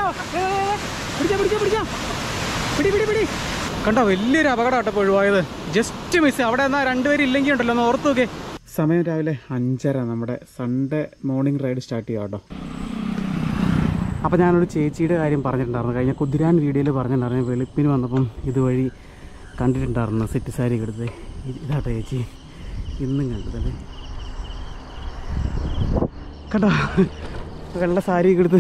പിടിച്ചോ ഏ, ഏ, ഏ. പിടിച്ചോ പിടിച്ചോ പിടിച്ചോ പിടി പിടി പിടി കണ്ടോ വലിയൊരു അപകടം കേട്ടോ ഇപ്പോൾ ഒഴിവായത് ജസ്റ്റ് മിസ് അവിടെ എന്നാൽ രണ്ടുപേരും ഇല്ലെങ്കിൽ ഉണ്ടല്ലോ ഒന്ന് ഓർത്ത് നോക്കേ സമയം രാവിലെ അഞ്ചര നമ്മുടെ സൺഡേ മോർണിംഗ് റൈഡ് സ്റ്റാർട്ട് ചെയ്യാം കേട്ടോ അപ്പോൾ ഞാനൊരു ചേച്ചിയുടെ കാര്യം പറഞ്ഞിട്ടുണ്ടായിരുന്നു കഴിഞ്ഞ കുതിരാൻ വീഡിയോയിൽ പറഞ്ഞിട്ടുണ്ടായിരുന്നു വെളുപ്പിന് വന്നപ്പം ഇതുവഴി കണ്ടിട്ടുണ്ടായിരുന്നു സെറ്റ് സാരി എടുത്ത് ഇതാട്ടോ ചേച്ചി ഇന്നും കണ്ടതല്ലേ കണ്ടോ വെള്ള സാരി എടുത്ത്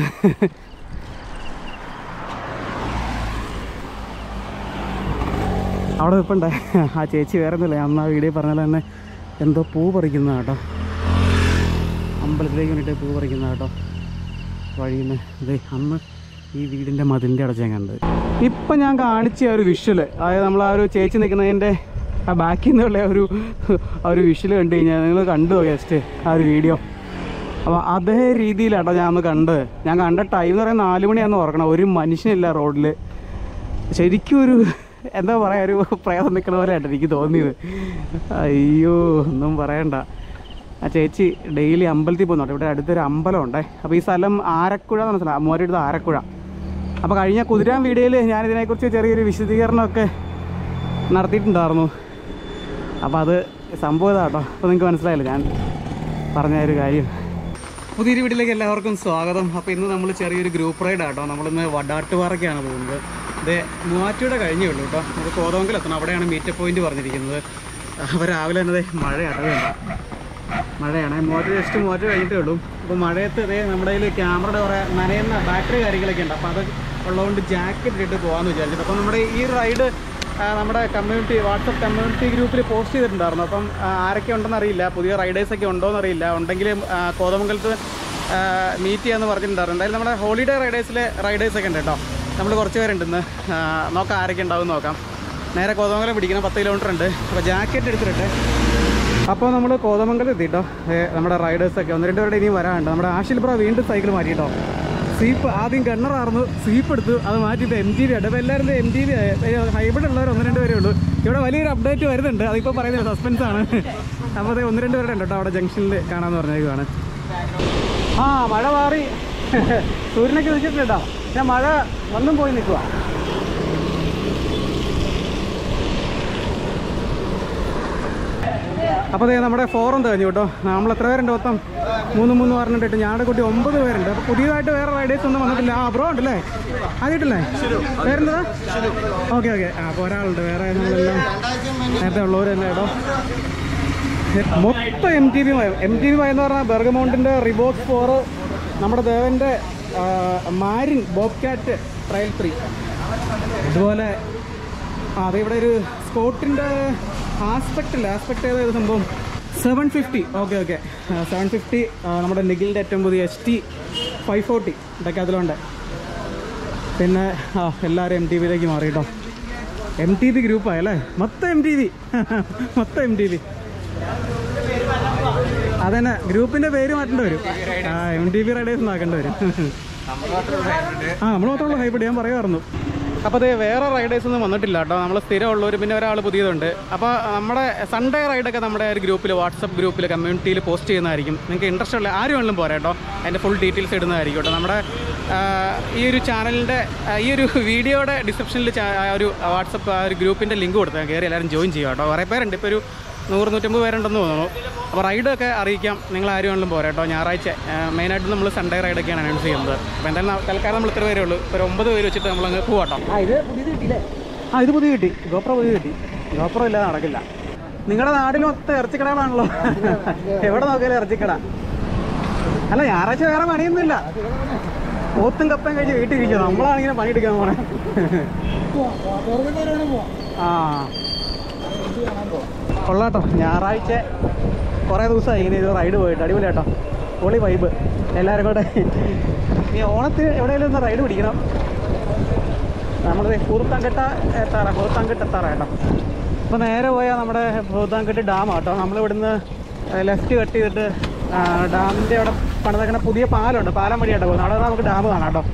അവിടെ നിൽപ്പണ്ടേ ആ ചേച്ചി വേറെ ഒന്നുമില്ല അന്ന് ആ വീഡിയോ പറഞ്ഞ പോലെ തന്നെ എന്തോ പൂ പറിക്കുന്ന കേട്ടോ അമ്പലത്തിലേക്ക് വേണ്ടിയിട്ട് പൂ പറിക്കുന്ന കേട്ടോ വഴിയിൽ നിന്ന് ഇതേ അന്ന് ഈ വീടിൻ്റെ മതിലിൻ്റെ അടച്ച് ഞാൻ കണ്ടത് ഇപ്പം ഞാൻ കാണിച്ച ആ ഒരു വിഷ്വല് അതായത് നമ്മൾ ആ ഒരു ചേച്ചി നിൽക്കുന്നതിൻ്റെ ആ ബാക്കിൽ നിന്നുള്ള ആ ഒരു ആ ഒരു വിഷ്വൽ കണ്ടു കഴിഞ്ഞാൽ നിങ്ങൾ കണ്ടു ജസ്റ്റ് ആ ഒരു വീഡിയോ അപ്പോൾ അതേ രീതിയിലാട്ടോ ഞാൻ അന്ന് കണ്ടത് ഞാൻ കണ്ട ടൈം എന്ന് പറയുന്നത് നാല് മണിയാണെന്ന് ഓർക്കണം ഒരു മനുഷ്യനില്ല റോഡിൽ ശരിക്കും ഒരു എന്താ പറയുക ഒരു പ്രേതം നിൽക്കണ പോലെ ആയിട്ട് എനിക്ക് തോന്നിയത് അയ്യോ ഒന്നും പറയണ്ട ആ ചേച്ചി ഡെയിലി അമ്പലത്തിൽ പോകുന്നുണ്ട് ഇവിടെ അടുത്തൊരു അമ്പലം ഉണ്ടേ അപ്പോൾ ഈ സ്ഥലം ആരക്കുഴ എന്ന് പറഞ്ഞ സ്ഥലം മോരെടുത്ത് ആരക്കുഴ അപ്പോൾ കഴിഞ്ഞ കുതിരാൻ വീഡിയോയിൽ ഞാനിതിനെക്കുറിച്ച് ചെറിയൊരു വിശദീകരണമൊക്കെ നടത്തിയിട്ടുണ്ടായിരുന്നു അപ്പോൾ അത് സംഭവം ഇതാ കേട്ടോ അപ്പോൾ നിങ്ങൾക്ക് മനസ്സിലായല്ലോ ഞാൻ പറഞ്ഞ ഒരു കാര്യം പുതിയൊരു വീട്ടിലേക്ക് എല്ലാവർക്കും സ്വാഗതം അപ്പോൾ ഇന്ന് നമ്മൾ ചെറിയൊരു ഗ്രൂപ്പ് റൈഡ് ആട്ടോ നമ്മളിന്ന് വടാട്ടുപാറയ്ക്കാണ് പോകുന്നത് ഇത് മൂവാറ്റൂടെ കഴിഞ്ഞേ ഉള്ളൂ കേട്ടോ നമുക്ക് കോതമംഗലം എത്തണം അവിടെയാണ് മീറ്റപ്പ് പോയിന്റ് പറഞ്ഞിരിക്കുന്നത് അപ്പോൾ രാവിലെ തന്നെ ദേ മഴയാണ് വേണ്ട മഴയാണ് മൂവാറ്റൂർ ജസ്റ്റ് മൂവാറ്റൂർ കഴിഞ്ഞിട്ടേ ഉള്ളൂ അപ്പോൾ മഴയത്ത് ഇതേ നമ്മുടെ കയ്യിൽ ക്യാമറയുടെ കുറേ നനയുന്ന ബാറ്ററി കാര്യങ്ങളൊക്കെ ഉണ്ട് അപ്പോൾ അത് ഉള്ളതുകൊണ്ട് ജാക്കറ്റ് ഇട്ടിട്ട് പോകാമെന്ന് വിചാരിച്ചിട്ട് അപ്പോൾ നമ്മുടെ ഈ റൈഡ് നമ്മുടെ കമ്മ്യൂണിറ്റി വാട്സപ്പ് കമ്മ്യൂണിറ്റി ഗ്രൂപ്പിൽ പോസ്റ്റ് ചെയ്തിട്ടുണ്ടായിരുന്നു അപ്പം ആ, ആരൊക്കെ ഉണ്ടെന്ന് അറിയില്ല പുതിയ റൈഡേഴ്സൊക്കെ ഉണ്ടോ എന്നറിയില്ല ഉണ്ടെങ്കിൽ കോതമംഗലത്ത് മീറ്റ് ചെയ്യാമെന്ന് പറഞ്ഞിട്ടുണ്ടായിരുന്നു എന്തായാലും നമ്മുടെ ഹോളിഡേ റൈഡേഴ്സിലെ റൈഡേഴ്സൊക്കെ ഉണ്ട് കേട്ടോ നമ്മൾ കുറച്ച് പേരുണ്ട് ഇന്ന് ആ, നോക്കാം ആരൊക്കെ ഉണ്ടാവും എന്ന് നോക്കാം നേരെ കോതമംഗലം പിടിക്കണം പത്ത് കിലോമീറ്റർ ഉണ്ട് അപ്പോൾ ജാക്കറ്റ് എടുത്തിട്ടെ അപ്പോൾ നമ്മൾ കോതമംഗലം എത്തിട്ടോ നമ്മുടെ റൈഡേഴ്സൊക്കെ ഒന്ന് രണ്ട് പേരുടെ ഇനിയും വരാനുണ്ട് നമ്മുടെ ആഷിൽ ബ്രോ വീണ്ടും സൈക്കിൾ മാറ്റിട്ടോ സ്വീപ്പ് ആദ്യം ഗണ്ണറായിരുന്നു സ്വീപ്പ് എടുത്തു അത് മാറ്റിയിട്ട് എം ജി ബി ആയിട്ട് അപ്പോൾ എല്ലാവരും എം ജി ബി ഹൈബ്രിഡ് ഉള്ളവർ ഒന്ന് രണ്ട് പേരേ ഉള്ളൂ ഇവിടെ വലിയൊരു അപ്ഡേറ്റ് വരുന്നുണ്ട് അതിപ്പോൾ പറയുന്നത് സസ്പെൻസ് ആണ് അപ്പോൾ അത് ഒന്ന് രണ്ട് പേരുടെ ഉണ്ട് കേട്ടോ അവിടെ ജംഗ്ഷനിൽ കാണാമെന്ന് പറഞ്ഞേക്കുവാണ് ആ മഴ മാറി സൂര്യനൊക്കെ വിളിച്ചിട്ടുണ്ട് കേട്ടോ ഞാൻ മഴ വന്നും പോയി നിൽക്കുക അപ്പോൾ അതെ നമ്മുടെ ഫോറം തേഞ്ഞു കേട്ടോ നമ്മൾ എത്ര പേരുണ്ട് മൊത്തം മൂന്ന് മൂന്ന് പറഞ്ഞിട്ട് ഞാടെ കുട്ടി ഒമ്പത് പേരുണ്ട് അപ്പോൾ പുതിയതായിട്ട് വേറെ റൈഡേഴ്സ് ഒന്നും വന്നിട്ടില്ല ആ ബ്രോ ഉണ്ടല്ലേ ആദ്യമായിട്ടല്ലേ പേരെന്താ ഓക്കെ ഓക്കെ ആ അപ്പോൾ ഒരാളുണ്ട് വേറെ നമ്മളെല്ലാം നേരത്തെ ഉള്ളവർ തന്നെ കേട്ടോ മൊത്തം M T V M T V എന്ന് പറഞ്ഞാൽ ബെർഗമൗണ്ടിൻ്റെ റിബോക്സ് ഫോറ് നമ്മുടെ ദേവൻ്റെ Marin bobcat trail three അതുപോലെ ആ അതെ ഇവിടെ ഒരു സ്കോട്ടിൻ്റെ ആസ്പെക്റ്റ് ഇല്ല ആസ്പെക്ട് ഏതായത് സംഭവം seven fifty okay okay seven fifty നമ്മുടെ നിഖിലിൻ്റെ ഏറ്റവും പുതിയ എസ് ടി ഫൈവ് ഫോർട്ടി ഇതൊക്കെ അതിലുണ്ട് പിന്നെ ആ എല്ലാവരും എം ടി വിയിലേക്ക് മാറി കേട്ടോ എം ടി വി ഗ്രൂപ്പായി അല്ലേ മൊത്തം എം ടി വി മൊത്തം എം ടി വി അതന്നെ ഗ്രൂപ്പിന്റെ പേര് മാറ്റേണ്ടി വരും ആ എം ടി വി റൈഡേഴ്സ് ആക്കേണ്ടി വരും ആ നമ്മൾ മാത്രമുള്ള ഹൈബ്രിഡ് ഞാൻ പറയുമായിരുന്നു അപ്പോൾ അത് വേറെ റൈഡേഴ്സ് ഒന്നും വന്നിട്ടില്ല കേട്ടോ നമ്മൾ സ്ഥിരം ഉള്ളവർ പിന്നെ ഒരാൾ പുതിയതുണ്ട് അപ്പോൾ നമ്മുടെ സൺഡേ റൈഡൊക്കെ നമ്മുടെ ഒരു ഗ്രൂപ്പിൽ വാട്സപ്പ് ഗ്രൂപ്പിൽ കമ്മ്യൂണിറ്റിയിൽ പോസ്റ്റ് ചെയ്യുന്നതായിരിക്കും നിങ്ങൾക്ക് ഇൻട്രസ്റ്റ് ഉള്ള ആരും വേണമെങ്കിലും പോരാ കേട്ടോ അതിൻ്റെ ഫുൾ ഡീറ്റെയിൽസ് ഇടുന്നതായിരിക്കും കേട്ടോ നമ്മുടെ ആ, ഈ ഒരു ചാനലിൻ്റെ ഈ ഒരു വീഡിയോയുടെ ഡിസ്ക്രിപ്ഷനിൽ ഒരു വാട്സപ്പ് ആ ഒരു ഗ്രൂപ്പിൻ്റെ ലിങ്ക് കൊടുത്താൽ കയറി എല്ലാവരും ജോയിൻ ചെയ്യുക കേട്ടോ കുറേ പേരുണ്ട് ഇപ്പോൾ ഒരു നൂറ് നൂറ്റമ്പത് പേരുണ്ടെന്ന് തോന്നുന്നു അപ്പോൾ റൈഡൊക്കെ അറിയിക്കാം നിങ്ങൾ ആരും വേണമെങ്കിലും പോരാ കേട്ടോ ഞായറാഴ്ച മെയിനായിട്ട് നമ്മൾ സൺഡേ റൈഡൊക്കെയാണ് അനൗൺസ് ചെയ്യുന്നത് അപ്പോൾ എന്തായാലും തൽക്കാലം നമ്മൾ ഇത്ര പേരേ ഉള്ളൂ ഒരു ഒമ്പത് പേര് വെച്ചിട്ട് നമ്മളങ്ങ് പോവാട്ടോ ആ ഇത് പുതിയത് കിട്ടിയില്ലേ ആ ഇത് പുതിയ കിട്ടി ഗോപ്രോ പുതിയ കിട്ടി ഗോപ്രോ ഇല്ലാതെ നടക്കില്ല നിങ്ങളുടെ നാട്ടിൽ മൊത്തം ഇറച്ചിക്കടകളാണല്ലോ എവിടെ നോക്കിയാലും ഇറച്ചിക്കട അല്ല ഞായറാഴ്ച വേറെ പണിയൊന്നുമില്ല പോത്തും കപ്പയും കഴിച്ച് വീട്ടിൽ ഇരിക്കുക നമ്മളാണിങ്ങനെ പണിയെടുക്കാൻ പോണേ ആ കൊള്ളാട്ടോ ഞായറാഴ്ച കുറേ ദിവസമായി ഇങ്ങനെ ഇത് റൈഡ് പോയിട്ട് അടിപൊളി കേട്ടോ പൊളി വൈബ് എല്ലാവരും കൂടെ ഈ ഓണത്തിന് എവിടെയെങ്കിലും ഒന്ന് റൈഡ് പിടിക്കണം നമ്മൾ കൂർത്താങ്കെട്ട എത്താറാ കൂർത്താങ്കെട്ട് എത്താറാ കേട്ടോ അപ്പോൾ നേരെ പോയാൽ നമ്മുടെ ഭൂതാങ്കെട്ട് ഡാം കേട്ടോ നമ്മളിവിടുന്ന് ലെഫ്റ്റ് കട്ട് ചെയ്തിട്ട് ഡാമിൻ്റെ അവിടെ പണിതേക്കുന്ന പുതിയ പാലമുണ്ട് പാലം വഴിയാട്ടോ പോകുന്നത് അവിടെ നമുക്ക് ഡാം കാണാം കേട്ടോ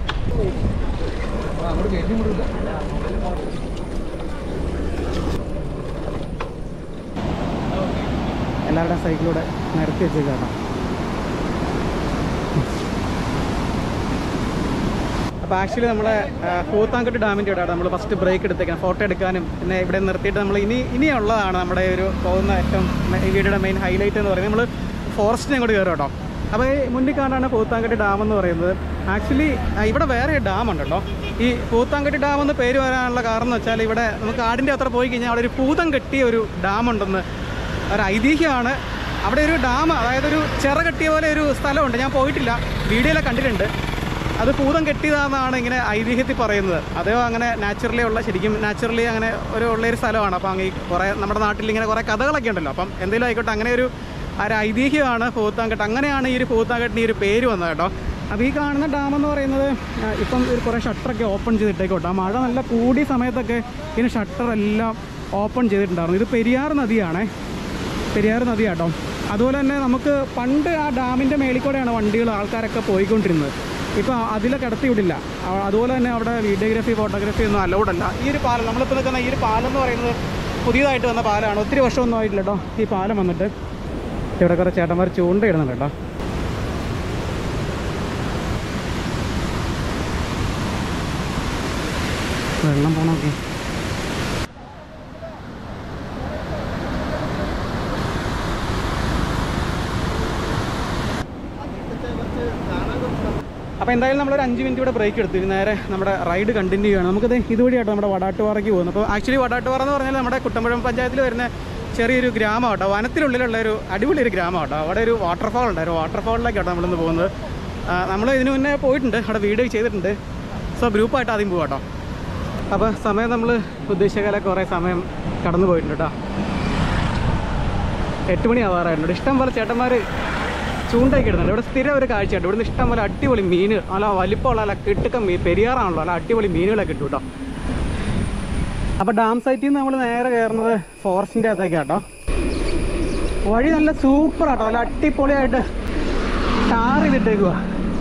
എല്ലാവരുടെയും സൈക്കിളൂടെ നിരത്തി വെച്ചേക്കാം അപ്പോൾ ആക്ച്വലി നമ്മളെ ആ, കൂത്താങ്കട്ട് ഡാമിൻ്റെ ഇവിടെ നമ്മൾ ഫസ്റ്റ് ബ്രേക്ക് എടുത്തേക്കാൻ ഫോട്ടോ എടുക്കാനും പിന്നെ ഇവിടെ നിർത്തിയിട്ട് നമ്മൾ ഇനി ഇനിയുള്ളതാണ് നമ്മുടെ ഒരു പോകുന്ന ഏറ്റവും മെ- ഈ വീഡിയോയുടെ മെയിൻ ഹൈലൈറ്റ് എന്ന് പറയുന്നത് നമ്മൾ ഫോറസ്റ്റിനെ അങ്ങോട്ട് കയറും കേട്ടോ അപ്പോൾ ഈ മുന്നിൽ കാണാനാണ് പൂത്താങ്കട്ടി ഡാം എന്ന് പറയുന്നത് ആക്ച്വലി ഇവിടെ വേറെ ഡാം ഉണ്ട് കേട്ടോ ഈ പൂത്താങ്കട്ടി ഡാം എന്ന് പേര് വരാനുള്ള കാരണം എന്ന് വെച്ചാൽ ഇവിടെ നമുക്ക് ആടിൻ്റെ അത്ര പോയി കഴിഞ്ഞാൽ അവിടെ ഒരു പൂതം കെട്ടിയ ഒരു ഡാം ഉണ്ടെന്ന് ഒരു ഐതിഹ്യമാണ് അവിടെ ഒരു ഡാം അതായത് ഒരു ചിറ കെട്ടിയ പോലെ ഒരു സ്ഥലമുണ്ട് ഞാൻ പോയിട്ടില്ല വീഡിയോയിലൊക്കെ കണ്ടിട്ടുണ്ട് അത് പൂതം കെട്ടിയതാണെന്നാണ് ഇങ്ങനെ ഐതിഹ്യത്തിൽ പറയുന്നത് അതോ അങ്ങനെ നാച്ചുറലി ഉള്ള ശരിക്കും നാച്ചുറലി അങ്ങനെ ഒരു ഉള്ളൊരു സ്ഥലമാണ് അപ്പം അങ്ങ് ഈ കുറേ നമ്മുടെ നാട്ടിൽ ഇങ്ങനെ കുറേ കഥകളൊക്കെ ഉണ്ടല്ലോ അപ്പം എന്തെങ്കിലും ആയിക്കോട്ടെ അങ്ങനെ ഒരു ആ ഒരു ഐതിഹ്യമാണ് പൂത്താങ്കെട്ട് അങ്ങനെയാണ് ഈ ഒരു പൂത്താങ്കെട്ടിന് ഈ ഒരു പേര് വന്നത് കേട്ടോ അപ്പോൾ ഈ കാണുന്ന ഡാം എന്ന് പറയുന്നത് ആ, ഇപ്പം ഒരു കുറേ ഷട്ടറൊക്കെ ഓപ്പൺ ചെയ്തിട്ടേക്കോട്ടെ ആ മഴ നല്ല കൂടിയ സമയത്തൊക്കെ ഇതിന് ഷട്ടർ എല്ലാം ഓപ്പൺ ചെയ്തിട്ടുണ്ടായിരുന്നു ഇത് പെരിയാർ നദിയാണേ പെരിയാർ നദി കേട്ടോ അതുപോലെ തന്നെ നമുക്ക് പണ്ട് ആ ഡാമിൻ്റെ മേളിൽ കൂടെയാണ് വണ്ടികൾ ആൾക്കാരൊക്കെ പോയിക്കൊണ്ടിരുന്നത് ഇപ്പോൾ അതിലെ കിടത്തി വിടില്ല ആ- അതുപോലെ തന്നെ അവിടെ വീഡിയോഗ്രാഫി ഫോട്ടോഗ്രാഫി ഒന്നും അലൗഡ് അല്ല ഈ ഒരു പാലം നമ്മളിപ്പോൾ നിൽക്കുന്ന ഈ ഒരു പാലം എന്ന് പറയുന്നത് പുതിയതായിട്ട് വന്ന പാലമാണ് ഒത്തിരി വർഷമൊന്നും ആയിട്ടില്ല കേട്ടോ ഈ പാലം വന്നിട്ട് ഇവിടെ കുറേ ചേട്ടന്മാർ ചൂണ്ടയിടുന്നുണ്ട് കേട്ടോ വെള്ളം പോണോക്കെ അപ്പോൾ എന്തായാലും നമ്മളൊരു അഞ്ച് മിനിറ്റ് ഇവിടെ ബ്രേക്ക് എടുത്തു ഇനി നേരെ നമ്മുടെ റൈഡ് കണ്ടിന്യൂ ചെയ്യണം നമുക്കത് ഇതുവഴിയാട്ടോ നമ്മുടെ വടാട്ടുപാറയ്ക്ക് പോകുന്നത് അപ്പോൾ ആക്ച്വലി വടാട്ടുപാറ എന്ന് പറഞ്ഞാൽ നമ്മുടെ കുട്ടമ്പുഴം പഞ്ചായത്തിൽ വരുന്ന ചെറിയൊരു ഗ്രാമം കേട്ടോ വനത്തിനുള്ളിലുള്ള ഒരു അടിപൊളി ഒരു ഗ്രാമം കേട്ടോ അവിടെ ഒരു വാട്ടർഫാൾ ഉണ്ട് ഒരു വാട്ടർഫാളിലേക്കാട്ടോ നമ്മളിന്ന് പോകുന്നത് നമ്മൾ ഇതിനു മുന്നേ പോയിട്ടുണ്ട് അവിടെ വീഡിയോ ചെയ്തിട്ടുണ്ട് സോ ഗ്രൂപ്പായിട്ട് ആദ്യം പോകാം കേട്ടോ അപ്പോൾ സമയം നമ്മൾ ഉദ്ദേശിച്ച കുറേ സമയം കടന്നു പോയിട്ടുണ്ട് കേട്ടോ എട്ട് മണി ആവാറായിട്ടുണ്ട് ഇഷ്ടം പോലെ ചേട്ടന്മാർ ചൂണ്ടയൊക്കെ ഇടുന്നുണ്ട് ഇവിടെ സ്ഥിരം ഒരു കാഴ്ചയുണ്ട് ഇവിടുന്ന് ഇഷ്ടം പോലെ അടിപൊളി മീൻ നല്ല വലിപ്പമുള്ള നല്ല കിട്ടുക്ക മീൻ പെരിയാറാണല്ലോ നല്ല അടിപൊളി മീനുകളൊക്കെ കിട്ടും കേട്ടോ അപ്പോൾ ഡാം സൈറ്റിൽ നിന്ന് നമ്മൾ നേരെ കയറുന്നത് ഫോറസ്റ്റിൻ്റെ അകത്തേക്കാട്ടോ വഴി നല്ല സൂപ്പർ ആട്ടോ നല്ല അടിപൊളിയായിട്ട് ടാർ ചെയ്തിട്ടേക്കുക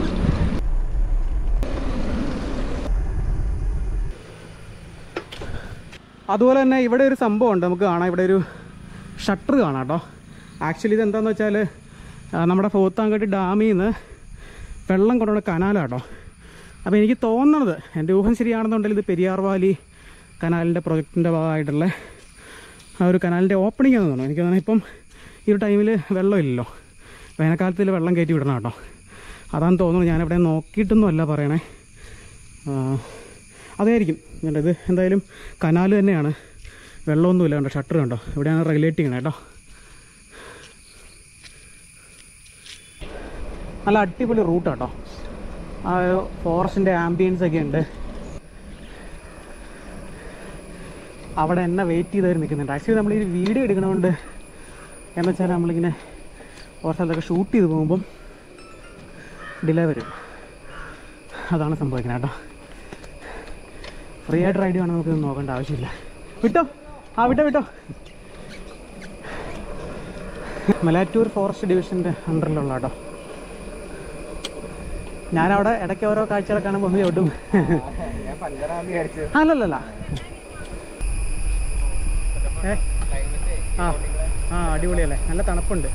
അതുപോലെ തന്നെ ഇവിടെ ഒരു സംഭവം ഉണ്ട് നമുക്ക് കാണാം ഇവിടെ ഒരു ഷട്ടർ കാണാം കേട്ടോ ആക്ച്വലി ഇത് എന്താണെന്ന് വെച്ചാൽ ആ, നമ്മുടെ പോത്താങ്കട്ടി ഡാമിൽ നിന്ന് വെള്ളം കൊണ്ടുള്ള കനാലാട്ടോ അപ്പോൾ എനിക്ക് തോന്നണത് എൻ്റെ ഊഹം ശരിയാണെന്നുണ്ടെങ്കിൽ ഇത് പെരിയാർ വാലി കനാലിൻ്റെ പ്രൊജക്റ്റിൻ്റെ ഭാഗമായിട്ടുള്ള ആ ഒരു കനാലിൻ്റെ ഓപ്പണിംഗ് ആണെന്ന് തോന്നുന്നു എനിക്ക് തോന്നുന്നു ഇപ്പം ഈ ഒരു ടൈമിൽ വെള്ളമില്ലല്ലോ വേനൽക്കാലത്തിൽ വെള്ളം കയറ്റി വിടണം കേട്ടോ അതാണെന്ന് തോന്നുന്നു ഞാനിവിടെ നോക്കിയിട്ടൊന്നും അല്ല പറയണേ ആ, അതായിരിക്കും കണ്ടോ ഇത് എന്തായാലും കനാൽ തന്നെയാണ് വെള്ളമൊന്നുമില്ല കണ്ടോ ഷട്ടർ കണ്ടോ ഇവിടെയാണ് റെഗുലേറ്റ് ചെയ്യണേ കേട്ടോ നല്ല അടിപൊളി റൂട്ട് കേട്ടോ ആ ഫോറസ്റ്റിൻ്റെ ആംബിയൻസ് ഒക്കെ ഉണ്ട് അവിടെ എന്നെ വെയിറ്റ് ചെയ്തവർ നിൽക്കുന്നുണ്ട് ആക്ച്വലി നമ്മൾ ഈ വീഡിയോ എടുക്കണതുകൊണ്ട് എന്ന് വെച്ചാൽ നമ്മളിങ്ങനെ ഓരോ സ്ഥലത്തൊക്കെ ഷൂട്ട് ചെയ്ത് പോകുമ്പം ഡിലേ വരും അതാണ് സംഭവിക്കുന്നത് കേട്ടോ ഫ്രീ ആയിട്ട് റൈഡ് വേണം നമുക്ക് നോക്കേണ്ട ആവശ്യമില്ല വിട്ടോ ആ വിട്ടോ വിട്ടോ മലയാറ്റൂർ ഫോറസ്റ്റ് ഡിവിഷൻ്റെ അണ്ടറിലുള്ള കേട്ടോ ഞാനവിടെ ഇടയ്ക്ക് ഓരോ കാഴ്ചകൾ കാണുമ്പോൾ ഒന്ന് ചവിട്ടും അല്ലല്ലല്ല ഏ ആ ആ അടിപൊളിയല്ലേ നല്ല തണുപ്പുണ്ട്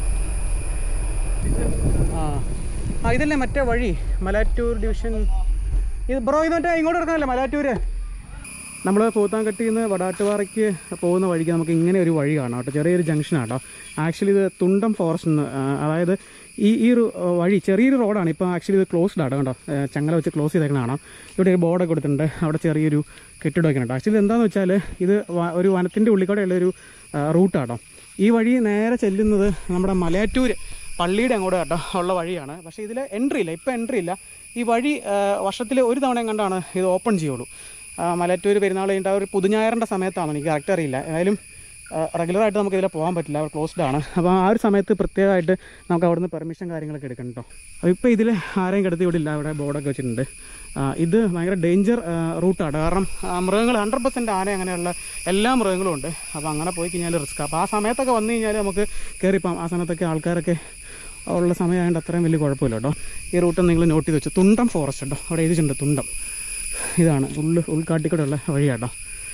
ആ ആ ഇതല്ലേ മറ്റേ വഴി മലയാറ്റൂർ ഡിവിഷൻ ഇത് ബ്രോ ഇത് മറ്റേ ഇങ്ങോട്ട് എടുക്കാനല്ലേ മലയാറ്റൂര് നമ്മൾ പൂത്താൻകട്ടിയിൽ നിന്ന് വടാട്ടുപാറയ്ക്ക് പോകുന്ന വഴിക്ക് നമുക്ക് ഇങ്ങനെ ഒരു വഴി കാണാം കേട്ടോ ചെറിയൊരു ജംഗ്ഷനാണ് കേട്ടോ ആക്ച്വലി ഇത് തുണ്ടം ഫോറസ്റ്റ് എന്ന് ആ, അതായത് ഈ ഈ ഒരു ആ, വഴി ചെറിയൊരു റോഡാണ് ഇപ്പോൾ ആക്ച്വലി ഇത് ക്ലോസ്ഡ് ആണ് കേട്ടോ ആ, ചങ്ങല വെച്ച് ക്ലോസ് ചെയ്തേക്കുന്ന കാണാം ഇവിടെ ഒരു ബോർഡൊക്കെ കൊടുത്തിട്ടുണ്ട് അവിടെ ചെറിയൊരു കെട്ടിടമൊക്കെ ഉണ്ട് ആക്ച്വലി എന്താണെന്ന് വെച്ചാൽ ഇത് വ- ഒരു വനത്തിൻ്റെ ഉള്ളിൽ കൂടെ ഉള്ളൊരു റൂട്ടാട്ടോ ഈ വഴി നേരെ ചെല്ലുന്നത് നമ്മുടെ മലയാറ്റൂർ പള്ളിയുടെ അങ്ങോട്ട് കേട്ടോ ഉള്ള വഴിയാണ് പക്ഷേ ഇതിൽ എൻട്രി ഇല്ല ഇപ്പോൾ എൻട്രി ഇല്ല ഈ വഴി വർഷത്തിൽ ഒരു തവണയും കണ്ടാണ് ഇത് ഓപ്പൺ ചെയ്യുള്ളൂ ആ, മലയാറ്റൂർ പെരുന്നാൾ കഴിഞ്ഞിട്ട് ആ ഒരു പുതുഞായറിൻ്റെ സമയത്താണ് എനിക്ക് കറക്റ്റ് അറിയില്ല ഏതായാലും റെഗുലറായിട്ട് നമുക്ക് ഇതിൽ പോകാൻ പറ്റില്ല അവർ ക്ലോസ്ഡ് ആണ് അപ്പോൾ ആ ഒരു സമയത്ത് പ്രത്യേകമായിട്ട് നമുക്ക് അവിടുന്ന് പെർമിഷൻ കാര്യങ്ങളൊക്കെ എടുക്കണം കേട്ടോ അപ്പോൾ ഇപ്പോൾ ഇതിൽ ആരെയും കിടത്തി വിടില്ല അവിടെ ബോർഡൊക്കെ വെച്ചിട്ടുണ്ട് ആ, ഇത് ഭയങ്കര ഡേഞ്ചർ റൂട്ടാണ് കാരണം ആ, മൃഗങ്ങൾ ഹൺഡ്രഡ് പെർസെൻറ്റ് ആന അങ്ങനെയുള്ള എല്ലാ മൃഗങ്ങളും ഉണ്ട് അപ്പോൾ അങ്ങനെ പോയി കഴിഞ്ഞാൽ റിസ്ക് അപ്പോൾ ആ സമയത്തൊക്കെ വന്നു കഴിഞ്ഞാൽ നമുക്ക് കയറിപ്പോം ആ സമയത്തൊക്കെ ആൾക്കാരൊക്കെ ഉള്ള സമയമായതുകൊണ്ട് അത്രയും വലിയ കുഴപ്പമില്ല കേട്ടോ ഈ റൂട്ട് നിങ്ങൾ നോട്ട് ചെയ്ത് വെച്ചു തുണ്ടം ഫോറസ്റ്റ് കേട്ടോ അവിടെ എഴുതിയിട്ടുണ്ട് തുണ്ടം ഇതാണ് ഉള്ളു ഉൾക്കാട്ടിക്കൂടെയുള്ള വഴിയാട്ടോ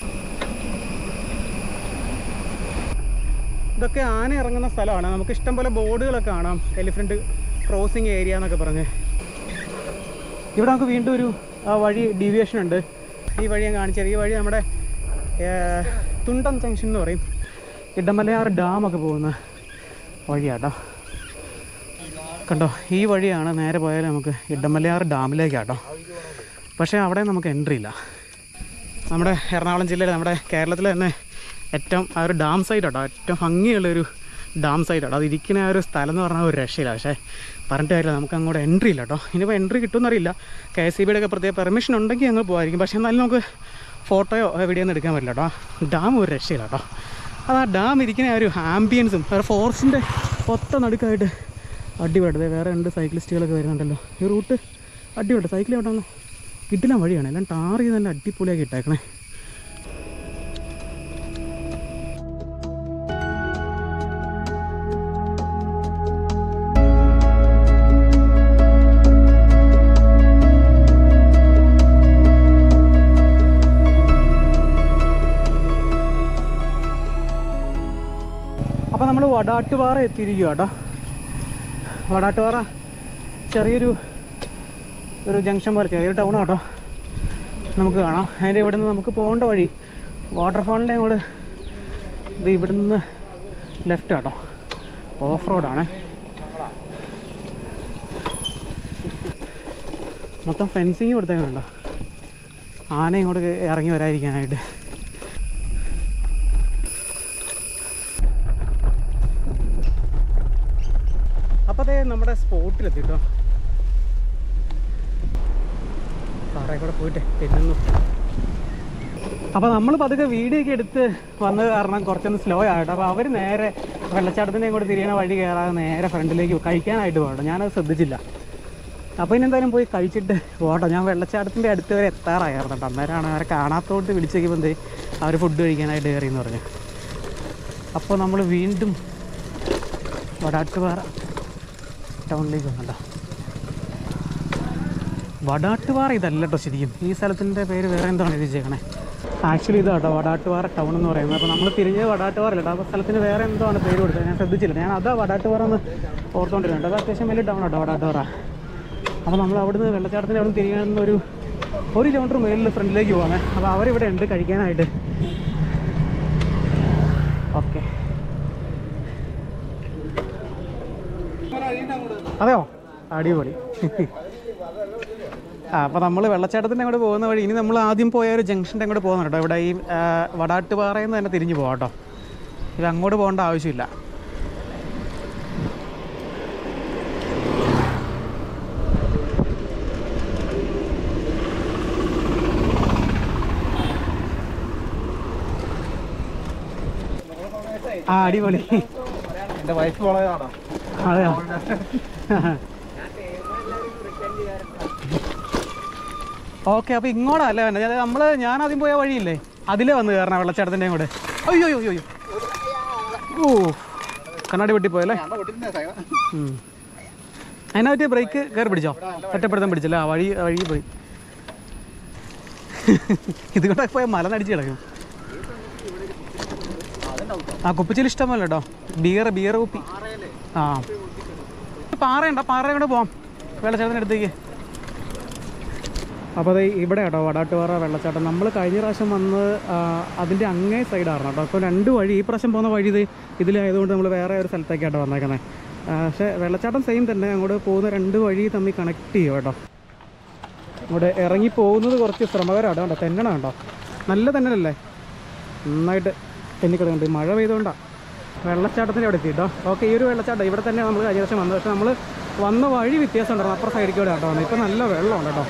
ഇതൊക്കെ ആന ഇറങ്ങുന്ന സ്ഥലമാണ് നമുക്ക് ഇഷ്ടം പോലെ ബോർഡുകളൊക്കെ കാണാം എലിഫൻറ്റ് ക്രോസിങ് ഏരിയ എന്നൊക്കെ പറഞ്ഞ് ഇവിടെ നമുക്ക് വീണ്ടും ഒരു ആ വഴി ഡീവിയേഷൻ ഉണ്ട് ഈ വഴി ഞാൻ കാണിച്ചത് ഈ വഴി നമ്മുടെ ഏ, തുണ്ടം ജംഗ്ഷൻ എന്ന് പറയും ഇടമലയാർ ഡാമൊക്കെ പോകുന്ന വഴിയാട്ടോ കണ്ടോ ഈ വഴിയാണ് നേരെ പോയാൽ നമുക്ക് ഇടമലയാർ ഡാമിലേക്കാട്ടോ പക്ഷേ അവിടെ നമുക്ക് എൻട്രി ഇല്ല നമ്മുടെ എറണാകുളം ജില്ലയിൽ നമ്മുടെ കേരളത്തിലെ തന്നെ ഏറ്റവും ആ ഒരു ഡാം സൈറ്റ് കേട്ടോ ഏറ്റവും ഭംഗിയുള്ളൊരു ഡാം സൈറ്റ് കേട്ടോ അത് ഇരിക്കുന്ന ആ ഒരു സ്ഥലം എന്ന് പറഞ്ഞാൽ ഒരു രക്ഷയില്ല പക്ഷേ പറഞ്ഞിട്ട് കാര്യമില്ല നമുക്ക് അങ്ങോട്ട് എൻട്രി ഇല്ല കേട്ടോ ഇനിയിപ്പോൾ എൻട്രി കിട്ടുമെന്നറിയില്ല കെ എസ് സി ബിയുടെ ഒക്കെ പ്രത്യേക പെർമിഷൻ ഉണ്ടെങ്കിൽ ഞങ്ങൾ പോകായിരിക്കും പക്ഷേ എന്നാലും നമുക്ക് ഫോട്ടോയോ വീഡിയോ ഒന്നും എടുക്കാൻ പറ്റില്ല കേട്ടോ ഡാം ഒരു രക്ഷയില്ല കേട്ടോ അത് ആ ഡാം ഇരിക്കുന്ന ആ ഒരു ആംബിയൻസും വേറെ ഫോറസ്റ്റിൻ്റെ ഒത്ത നടുക്കായിട്ട് അടിപൊളി ദേ വേറെ രണ്ട് സൈക്ലിസ്റ്റുകളൊക്കെ വരുന്നുണ്ടല്ലോ ഈ റൂട്ട് അടിപൊളി സൈക്കിൾ എവിടെ കിട്ടില്ല വഴിയാണ് എല്ലാം ടാർ ചെയ്ത് നല്ല അടിപൊളിയാക്കി ഇട്ടേക്കണേ അപ്പോൾ നമ്മൾ വടാട്ടുപാറ എത്തിയിരിക്കുക കേട്ടോ വടാട്ടുപാറ ചെറിയൊരു ഒരു ജംഗ്ഷൻ പോലെ ചെറിയൊരു ടൗൺ കേട്ടോ നമുക്ക് കാണാം അതിൻ്റെ ഇവിടെ നിന്ന് നമുക്ക് പോകേണ്ട വഴി വാട്ടർഫാളിൻ്റെ അങ്ങോട്ട് ഇത് ഇവിടെ നിന്ന് ലെഫ്റ്റ് കേട്ടോ ഓഫ് റോഡാണ് മൊത്തം ഫെൻസിങ് കൊടുത്തേക്കുന്നുണ്ടോ ആന ഇങ്ങോട്ട് കേ- ഇറങ്ങി വരാതിരിക്കാനായിട്ട് അപ്പോൾ അതേ നമ്മുടെ സ്പോട്ടിലെത്തി കേട്ടോ പാറയിൽ കൂടെ പോയിട്ട് തിന്നുന്നു അപ്പോൾ നമ്മൾ പതുക്കെ വീഡിയോ ഒക്കെ എടുത്ത് വന്നത് കാരണം കുറച്ചൊന്ന് സ്ലോ ആയിട്ട് അപ്പോൾ അവർ നേരെ വെള്ളച്ചാട്ടത്തിൻ്റെ കൂടെ തിരിയണ വഴി കയറാതെ നേരെ ഫ്രണ്ടിലേക്ക് കഴിക്കാനായിട്ട് പോകണം ഞാനത് ശ്രദ്ധിച്ചില്ല അപ്പോൾ ഇനി എന്തായാലും പോയി കഴിച്ചിട്ട് പോകട്ടോ ഞാൻ വെള്ളച്ചാട്ടത്തിൻ്റെ അടുത്ത് വരെ എത്താറായിരുന്നു കേട്ടോ അന്നേരമാണ് അവരെ കാണാത്തോട്ട് വിളിച്ചേക്കുമ്പോൾ എന്തേ അവർ ഫുഡ് കഴിക്കാനായിട്ട് കയറി എന്ന് പറഞ്ഞു അപ്പോൾ നമ്മൾ വീണ്ടും വടാട്ടുപാറ ടൗണിലേക്ക് വന്നല്ലോ വടാട്ടുപാറ ഇതല്ല കേട്ടോ ശരിക്കും ഈ സ്ഥലത്തിൻ്റെ പേര് വേറെ എന്താണ് എഴുതിച്ചേക്കണേ ആക്ച്വലി ഇതാട്ടോ വടാട്ടുപാറ ടൗൺ എന്ന് പറയുന്നത് അപ്പോൾ നമ്മൾ തിരിഞ്ഞത് വടാട്ടുപാറ അല്ല അപ്പോൾ സ്ഥലത്തിന് വേറെ എന്തോ ആണ് പേര് കൊടുത്തത് ഞാൻ ശ്രദ്ധിച്ചില്ല ഞാൻ അതാ വടാട്ടുപാറ എന്ന് ഓർത്തുകൊണ്ടിരുന്നുണ്ട് അത് അത്യാവശ്യം വലിയ ടൗൺ ആട്ടോ വടാട്ടുപാറ അപ്പോൾ നമ്മൾ അവിടുന്ന് വെള്ളച്ചാട്ടത്തിൻ്റെ അവിടെ നിന്ന് തിരിയാനുള്ള ഒരു ഒരു കിലോമീറ്റർ മേലിൽ ഫ്രണ്ടിലേക്ക് പോകാമേ അപ്പോൾ അവരിവിടെ ഉണ്ട് കഴിക്കാനായിട്ട് ഓക്കെ അതെയോ അടിപൊളി ആ അപ്പോൾ നമ്മൾ വെള്ളച്ചാട്ടത്തിൻ്റെ അങ്ങോട്ട് പോകുന്ന വഴി ഇനി നമ്മൾ ആദ്യം പോയ ഒരു ജംഗ്ഷൻ്റെ അങ്ങോട്ട് പോകുന്നു കേട്ടോ ഇവിടെ ഈ ആ, വടാട്ടുപാറയിൽ നിന്ന് തന്നെ തിരിഞ്ഞു പോകാം കേട്ടോ ഇത് അങ്ങോട്ട് പോകേണ്ട ആവശ്യമില്ല ആ അടിപൊളി എന്റെ വൈഫ് പോളയാണോ അതെയോ ഓക്കെ അപ്പോൾ ഇങ്ങോട്ടല്ലേ വേണ്ടത് അതായത് നമ്മൾ ഞാൻ ആദ്യം പോയ വഴിയില്ലേ അതിലേ വന്ന് കയറണം വെള്ളച്ചാട്ടത്തിൻ്റെ കൂടെ അയ്യോ അയ്യോ അയ്യോ അയ്യോ ഓ കണ്ണാടി വെട്ടി പോയല്ലേ ഉം. അതിനെ പറ്റിയ ബ്രേക്ക് കയറി പിടിച്ചോ ഒറ്റപ്പെടുത്താൻ പിടിച്ചല്ലേ ആ വഴി ആ വഴി പോയി ഇതുകൊണ്ടൊക്കെ പോയാൽ മല നടിച്ച് കിടക്കും ആ കുപ്പിച്ചിൽ ഇഷ്ടമല്ല കേട്ടോ ബിയർ ബിയർ കുപ്പി ആ പാറയുണ്ടോ പാറ കൂടെ പോവാം വെള്ളച്ചാട്ടത്തിൻ്റെ അടുത്തേക്ക് അപ്പോൾ അത് ഇവിടെ കേട്ടോ വടാട്ടുപാറ വെള്ളച്ചാട്ടം നമ്മൾ കഴിഞ്ഞ പ്രാവശ്യം വന്ന് അതിൻ്റെ അങ്ങേ സൈഡായിരുന്നു കേട്ടോ അപ്പോൾ രണ്ട് വഴി ഈ പ്രാവശ്യം പോകുന്ന വഴി ഇത് ഇതിലായതുകൊണ്ട് നമ്മൾ വേറെ ഒരു സ്ഥലത്തേക്കാട്ടോ വന്നേക്കുന്നത് പക്ഷേ വെള്ളച്ചാട്ടം സെയിം തന്നെ അങ്ങോട്ട് പോകുന്ന രണ്ട് വഴി തമ്മിൽ കണക്ട് ചെയ്യും കേട്ടോ അങ്ങോട്ട് ഇറങ്ങി പോകുന്നത് കുറച്ച് ശ്രമകരമാണ് കേട്ടോ തെന്നണ കേട്ടോ നല്ല തെന്നലല്ലേ നന്നായിട്ട് തെന്നിക്കിടക്കുന്നുണ്ട് മഴ പെയ്തുകൊണ്ടാണ് വെള്ളച്ചാട്ടത്തിൻ്റെ അവിടെ എത്തി കേട്ടോ ഓക്കെ ഈ ഒരു വെള്ളച്ചാട്ടം ഇവിടെ തന്നെ നമ്മൾ കഴിഞ്ഞ പ്രാവശ്യം വന്നത് പക്ഷേ നമ്മൾ വന്ന വഴി വ്യത്യാസം ഉണ്ടായിരുന്നു അപ്പുറം സൈഡിൽ കൂടെ കേട്ടോ വന്നത് ഇപ്പം നല്ല വെള്ളമുണ്ട് കേട്ടോ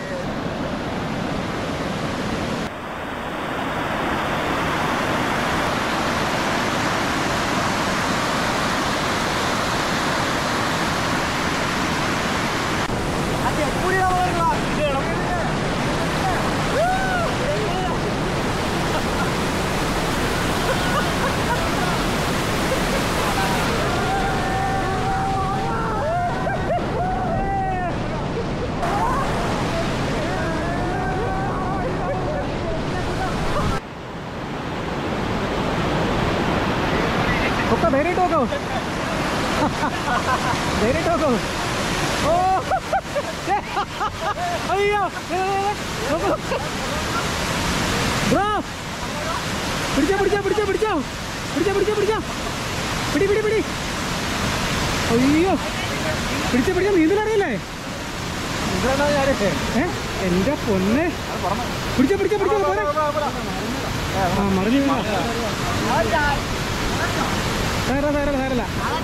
ഒക്കെ ധൈര്യമായിട്ട് നോക്കോ ധൈര്യമായിട്ട് നോക്കോ ഓ അയ്യോ ബ്രോ പിടിച്ചോ പിടിച്ചോ പിടിച്ചോ പിടിച്ചോ പിടിച്ചോ പിടിച്ചോ പിടിച്ചോ പിടി പിടി പിടി അയ്യോ പിടിച്ചോ പിടിച്ചോ നീന്തലറിയില്ലേ ഏ എന്റെ പൊന്നെ പിടിച്ചോ പിടിച്ചോ പിടിച്ചോ പോരെ ആ മറിഞ്ഞു വീണോ? സാരല്ല സാരല്ല സാരല്ല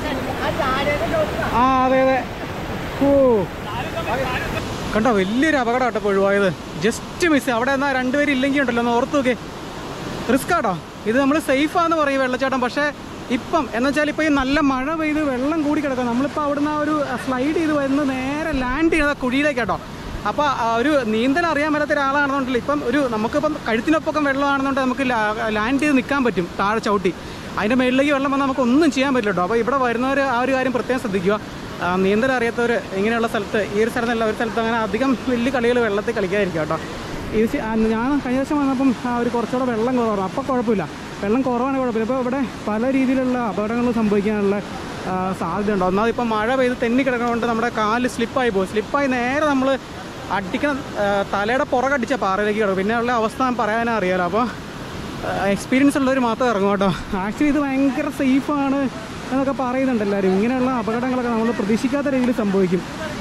ആ അതെ അതെ ഓ കണ്ടോ വലിയൊരു അപകടം കേട്ടോ ഒഴിവായത് ജസ്റ്റ് മിസ് അവിടെ എന്നാ രണ്ടുപേരും ഇല്ലെങ്കിൽ ഉണ്ടല്ലോ ഒന്ന് ഓർത്ത് നോക്കേ റിസ്ക് ആട്ടോ ഇത് നമ്മൾ സേഫാന്ന് പറയും വെള്ളച്ചാട്ടം പക്ഷേ ഇപ്പം എന്ന് വെച്ചാൽ ഇപ്പോൾ ഈ നല്ല മഴ പെയ്ത് വെള്ളം കൂടി കിടക്കുക നമ്മളിപ്പോൾ അവിടുന്ന് ആ ഒരു സ്ലൈഡ് ചെയ്ത് വന്ന് നേരെ ലാൻഡ് ചെയ്യുന്നത് കുഴിയിലേക്ക് കേട്ടോ അപ്പോൾ ഒരു നീന്തൽ അറിയാൻ പറ്റാത്ത ഒരാളാണെന്നുണ്ടല്ലോ ഇപ്പം ഒരു നമുക്കിപ്പം കഴുത്തിനൊപ്പം വെള്ളമാണെന്നുണ്ടെങ്കിൽ നമുക്ക് ലാൻഡ് ചെയ്ത് നിൽക്കാൻ പറ്റും താഴെ ചവിട്ടി അതിൻ്റെ മേളിലേക്ക് വെള്ളം വന്നാൽ നമുക്ക് ഒന്നും ചെയ്യാൻ പറ്റില്ല കേട്ടോ അപ്പോൾ ഇവിടെ വരുന്നവർ ആ ഒരു കാര്യം പ്രത്യേകം ശ്രദ്ധിക്കുക ആ, നീന്തൽ അറിയാത്തവർ ഇങ്ങനെയുള്ള സ്ഥലത്ത് ഈ ഒരു സ്ഥലത്തല്ല ഒരു സ്ഥലത്ത് അങ്ങനെ അധികം വലിയ കളികൾ വെള്ളത്തിൽ കളിക്കാതിരിക്കുക കേട്ടോ ഇത് ശ- ആ, ഞാൻ കഴിഞ്ഞ ദിവസം വന്നപ്പം ആ ഒരു കുറച്ചുകൂടെ വെള്ളം കുറവാണ് അപ്പോൾ കുഴപ്പമില്ല വെള്ളം കുറവാണ് കുഴപ്പമില്ല ഇപ്പോൾ ഇവിടെ പല രീതിയിലുള്ള അപകടങ്ങൾ സംഭവിക്കാനുള്ള ആ, സാധ്യതയുണ്ട് ഒന്നാമത് ഇപ്പം മഴ പെയ്ത് തെന്നി കിടക്കുന്നതുകൊണ്ട് നമ്മുടെ കാല് സ്ലിപ്പായി പോകും സ്ലിപ്പായി നേരെ നമ്മൾ അടിക്കണം ആ, തലയുടെ പുറകടിച്ച പാറയിലേക്ക് കിടക്കും പിന്നെ ഉള്ള അവസ്ഥ ഞാൻ പറയാനേ അറിയാലോ അപ്പോൾ എക്സ്പീരിയൻസ് ഉള്ളവർ മാത്രം ഇറങ്ങും കേട്ടോ ആക്ച്വലി ഇത് ഭയങ്കര സേഫാണ് എന്നൊക്കെ പറയുന്നുണ്ട് എല്ലാവരും ഇങ്ങനെയുള്ള അപകടങ്ങളൊക്കെ നമ്മൾ പ്രതീക്ഷിക്കാത്ത രീതിയിൽ സംഭവിക്കും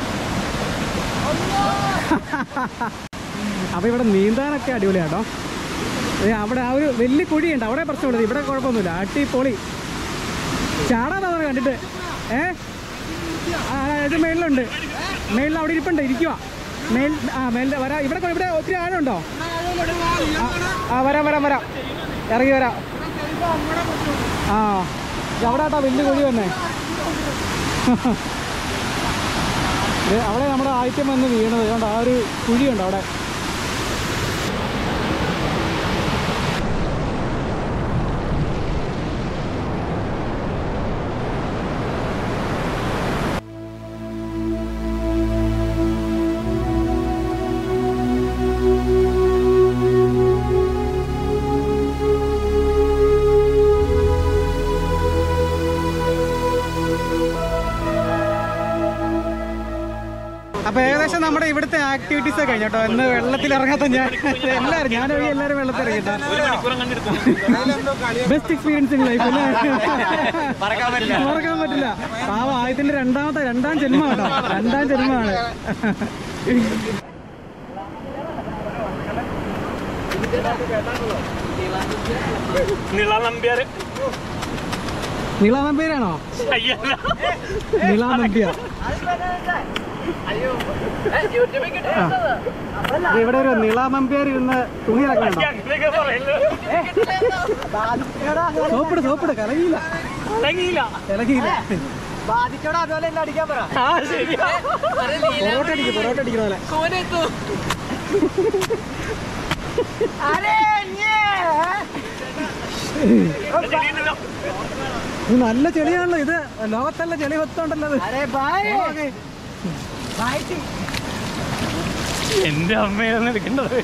അപ്പോൾ ഇവിടെ നീന്താനൊക്കെ അടിപൊളിയാട്ടോ ഏ, അവിടെ ആ ഒരു വലിയ കുഴിയുണ്ട് അവിടെ പ്രശ്നമുള്ളത് ഇവിടെ കുഴപ്പമൊന്നുമില്ല അടിപൊളി ചാടാന്നാ പറഞ്ഞത് കണ്ടിട്ട് ഏ ആ ആ, ഇത് മേളിലുണ്ട് മേളിൽ അവിടെ ഇരിപ്പുണ്ട് ഇരിക്കുക മേൽ ആ മേലിൽ വരാ ഇവിടെ കൊ- ഇവിടെ ഒത്തിരി ആഴമുണ്ടോ ആ, ആ വരാം വരാം വരാം ഇറങ്ങി വരാം ആ ഇത് അവിടെ ആട്ടോ വലിയ കുഴി തന്നെ ഇത് അവിടെ നമ്മുടെ ആദ്യം വന്ന് വീണത് കണ്ടോ ആ ഒരു കുഴിയുണ്ട് അവിടെ അപ്പൊ ഏകദേശം നമ്മുടെ ഇവിടുത്തെ ആക്ടിവിറ്റീസ് ഒക്കെ കഴിഞ്ഞോ ഇന്ന് വെള്ളത്തിൽ ഇറങ്ങാത്ത ഞാൻ എല്ലാവരും ഞാൻ ഒഴികെ എല്ലാവരും വെള്ളത്തിൽ ഇറങ്ങിട്ടോ ബെസ്റ്റ് എക്സ്പീരിയൻസ് ഇൻ ലൈഫ് അല്ലേ മറക്കാൻ പറ്റില്ല പാവ ആയതിന്റെ രണ്ടാമത്തെ രണ്ടാം ജന്മമാണ് രണ്ടാം ജന്മമാണ് നീള നമ്പ്യാര് നീളാ നമ്പ്യാരാണോ അയ്യല്ല നീളാ നമ്പ്യാർ ദേ ഇവിടെ ഒരു നീളാ നമ്പ്യാർ ഇരുന്ന് തുണി ഇറക്കണോ അങ്ങനെയൊക്കെ പറയുന്നത് സോപ്പിട് സോപ്പിട് കലകിയില്ല തുടങ്ങിയില്ല കലകിയില്ല ആ ശരിയാ പൊറോട്ട അടിക്കും പൊറോട്ട അടിക്കുന്ന പോലെ ചെടിയുണ്ടല്ലോ. ഇത് നല്ല ചെളിയാണല്ലോ ഇത് ലോകത്തല്ല ചെളി മൊത്തമുണ്ടല്ലോ ഇത് എന്റെ അമ്മയാണ് എടുക്കേണ്ടത്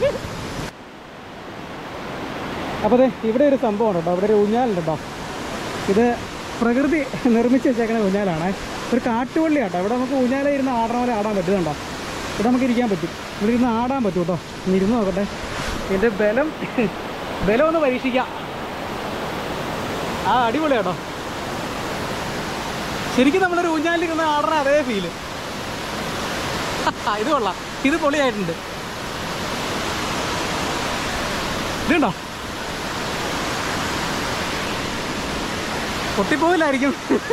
അപ്പോൾ ദേ ഇവിടെ ഒരു സംഭവം ഉണ്ട് കേട്ടോ ഇവിടെ ഒരു ഊഞ്ഞാലുണ്ട് കേട്ടോ ഇത് പ്രകൃതി നിർമ്മിച്ച് വെച്ചേക്കുന്ന ഊഞ്ഞാലാണ് ഒരു കാട്ടുപള്ളി കേട്ടോ ഇവിടെ നമുക്ക് ഊഞ്ഞാല ഇരുന്ന് ആടണ പോലെ ആടാൻ പറ്റുന്നുണ്ടോ ഇവിടെ നമുക്ക് ഇരിക്കാൻ പറ്റും ഇവിടെ ഇരുന്ന് ആടാൻ പറ്റും കേട്ടോ ഒന്ന് ഇരുന്ന് നോക്കട്ടെ ഇതിൻ്റെ ബലം ബലം ഒന്ന് പരീക്ഷിക്കാം ആ അടിപൊളി കേട്ടോ ശരിക്കും നമ്മളൊരു ഊഞ്ഞാലിൽ ഇരുന്ന് ആടണ അതേ ഫീല് ഇത് കൊള്ളാം ഇത് പൊളിയായിട്ടുണ്ട് ഇതുണ്ടോ പൊട്ടിപ്പോവില്ലായിരിക്കും